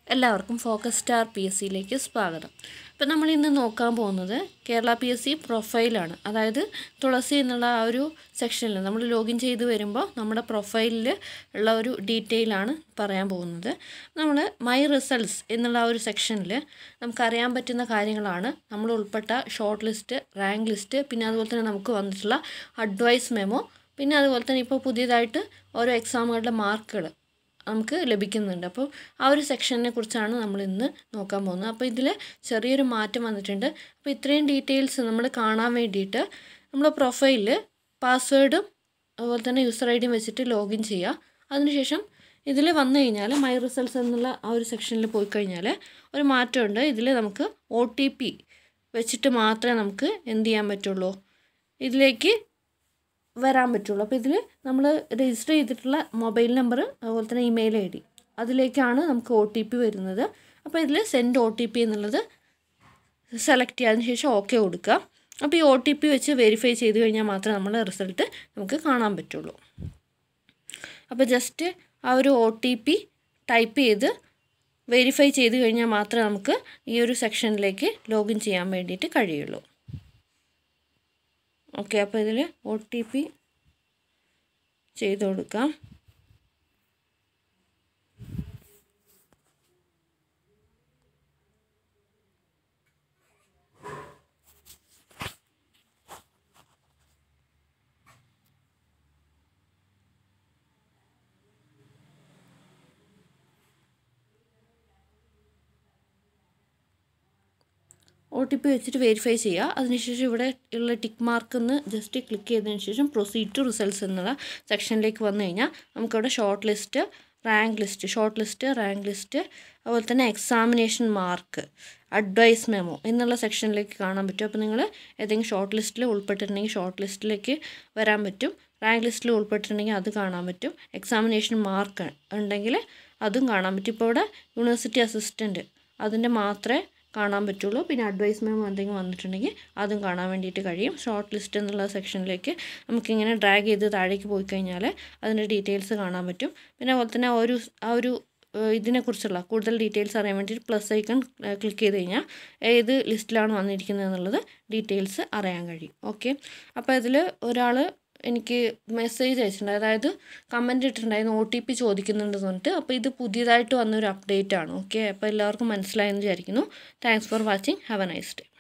എല്ലാവർക്കും focus star P S സിയിലേക്ക് സ്വാഗതം ഇപ്പം നമ്മൾ ഇന്ന് നോക്കാൻ പോകുന്നത് കേരള പി എസ് സി പ്രൊഫൈലാണ് അതായത് തുളസി എന്നുള്ള ആ ഒരു സെക്ഷനിൽ നമ്മൾ ലോഗിൻ ചെയ്ത് വരുമ്പോൾ നമ്മുടെ പ്രൊഫൈലിൽ ഉള്ള ഒരു ഡീറ്റെയിലാണ് പറയാൻ പോകുന്നത് നമ്മൾ മൈ റിസൾട്ട്സ് എന്നുള്ള ആ ഒരു സെക്ഷനിൽ നമുക്കറിയാൻ പറ്റുന്ന കാര്യങ്ങളാണ് നമ്മൾ ഉൾപ്പെട്ട ഷോർട്ട് ലിസ്റ്റ് റാങ്ക് ലിസ്റ്റ് പിന്നെ അതുപോലെ തന്നെ നമുക്ക് വന്നിട്ടുള്ള അഡ്വൈസ് മെമോ പിന്നെ അതുപോലെ തന്നെ ഇപ്പോൾ പുതിയതായിട്ട് ഓരോ എക്സാമുകളുടെ മാർക്കുകൾ നമുക്ക് ലഭിക്കുന്നുണ്ട് അപ്പോൾ ആ ഒരു സെക്ഷനെ കുറിച്ചാണ് നമ്മൾ ഇന്ന് നോക്കാൻ പോകുന്നത് അപ്പോൾ ഇതിൽ ചെറിയൊരു മാറ്റം വന്നിട്ടുണ്ട് അപ്പോൾ ഇത്രയും ഡീറ്റെയിൽസ് നമ്മൾ കാണാൻ വേണ്ടിയിട്ട് നമ്മൾ പ്രൊഫൈലിൽ പാസ്വേഡും അതുപോലെ തന്നെ യൂസർ ഐ ഡിയും വെച്ചിട്ട് ലോഗിൻ ചെയ്യുക അതിനുശേഷം ഇതിൽ വന്നു കഴിഞ്ഞാൽ മൈ റിസൾട്ട്സ് എന്നുള്ള ആ ഒരു സെക്ഷനിൽ പോയി കഴിഞ്ഞാൽ ഒരു മാറ്റമുണ്ട് ഇതിൽ നമുക്ക് ഒ ടി പി വെച്ചിട്ട് മാത്രമേ നമുക്ക് എന്ത് ചെയ്യാൻ പറ്റുള്ളൂ ഇതിലേക്ക് വരാൻ പറ്റുള്ളൂ അപ്പോൾ ഇതിൽ നമ്മൾ രജിസ്റ്റർ ചെയ്തിട്ടുള്ള മൊബൈൽ നമ്പർ അതുപോലെ തന്നെ ഇമെയിൽ ഐ ഡി അതിലേക്കാണ് നമുക്ക് ഒ ടി പി വരുന്നത് അപ്പോൾ ഇതിൽ സെൻഡ് ഒ ടി പി എന്നുള്ളത് സെലക്ട് ചെയ്തതിന് ശേഷം ഓക്കെ കൊടുക്കുക അപ്പോൾ ഈ ഒ ടി പി വെച്ച് വെരിഫൈ ചെയ്ത് കഴിഞ്ഞാൽ മാത്രമേ നമ്മുടെ റിസൾട്ട് നമുക്ക് കാണാൻ പറ്റുള്ളൂ അപ്പോൾ ജസ്റ്റ് ആ ഒരു ഒ ടി പി ടൈപ്പ് ചെയ്ത് വെരിഫൈ ചെയ്ത് കഴിഞ്ഞാൽ മാത്രമേ നമുക്ക് ഈ ഒരു സെക്ഷനിലേക്ക് ലോഗിൻ ചെയ്യാൻ വേണ്ടിയിട്ട് കഴിയുള്ളൂ ഓക്കെ അപ്പോൾ ഇതിൽ ഒ ടി പി ചെയ്ത് കൊടുക്കാം ഒ ടി പി വെച്ചിട്ട് വെരിഫൈ ചെയ്യുക അതിനുശേഷം ഇവിടെ ഉള്ള ടിക്ക് മാർക്ക് ഒന്ന് ജസ്റ്റ് ക്ലിക്ക് ചെയ്തതിന് ശേഷം പ്രൊസീഡ് ടു റിസൾട്ട്സ് എന്നുള്ള സെക്ഷനിലേക്ക് വന്നു കഴിഞ്ഞാൽ നമുക്കവിടെ short list rank list short list rank list അതുപോലെ തന്നെ എക്സാമിനേഷൻ മാർക്ക് അഡ്വൈസ് മെമോ എന്നുള്ള സെക്ഷനിലേക്ക് കാണാൻ പറ്റും അപ്പോൾ നിങ്ങൾ ഏതെങ്കിലും ഷോർട്ട് ലിസ്റ്റിൽ ഉൾപ്പെട്ടിട്ടുണ്ടെങ്കിൽ ഷോർട്ട് ലിസ്റ്റിലേക്ക് വരാൻ പറ്റും റാങ്ക് ലിസ്റ്റിൽ ഉൾപ്പെട്ടിട്ടുണ്ടെങ്കിൽ അത് കാണാൻ പറ്റും എക്സാമിനേഷൻ മാർക്ക് ഉണ്ടെങ്കിൽ അതും കാണാൻ പറ്റും ഇപ്പോൾ ഇവിടെ യൂണിവേഴ്സിറ്റി അസിസ്റ്റൻറ്റ് അതിൻ്റെ മാത്രമേ കാണാൻ പറ്റുള്ളൂ പിന്നെ അഡ്വൈസ് മെമ്മോ എന്തെങ്കിലും വന്നിട്ടുണ്ടെങ്കിൽ അതും കാണാൻ വേണ്ടിയിട്ട് കഴിയും ഷോർട്ട് ലിസ്റ്റ് എന്നുള്ള സെക്ഷനിലേക്ക് നമുക്കിങ്ങനെ ഡ്രാഗ് ചെയ്ത് താഴേക്ക് പോയി കഴിഞ്ഞാൽ അതിൻ്റെ ഡീറ്റെയിൽസ് കാണാൻ പറ്റും പിന്നെ അതുപോലെ തന്നെ ഒരു ആ ഒരു ഇതിനെക്കുറിച്ചുള്ള കൂടുതൽ ഡീറ്റെയിൽസ് അറിയാൻ വേണ്ടിയിട്ട് പ്ലസ് ഐക്കൺ ക്ലിക്ക് ചെയ്ത് കഴിഞ്ഞാൽ ഏത് ലിസ്റ്റിലാണ് വന്നിരിക്കുന്നത് എന്നുള്ളത് ഡീറ്റെയിൽസ് അറിയാൻ കഴിയും ഓക്കെ അപ്പോൾ ഇതിൽ ഒരാൾ എനിക്ക് മെസ്സേജ് അയച്ചിട്ടുണ്ട് അതായത് കമൻറ്റ് ഇട്ടിട്ടുണ്ടായിരുന്നു ഒ ടി പി ചോദിക്കുന്നുണ്ടെന്ന് പറഞ്ഞിട്ട് അപ്പോൾ ഇത് പുതിയതായിട്ട് വന്നൊരു അപ്ഡേറ്റ് ആണ് ഓക്കെ അപ്പോൾ എല്ലാവർക്കും മനസ്സിലായെന്ന് വിചാരിക്കുന്നു thanks for watching have a nice day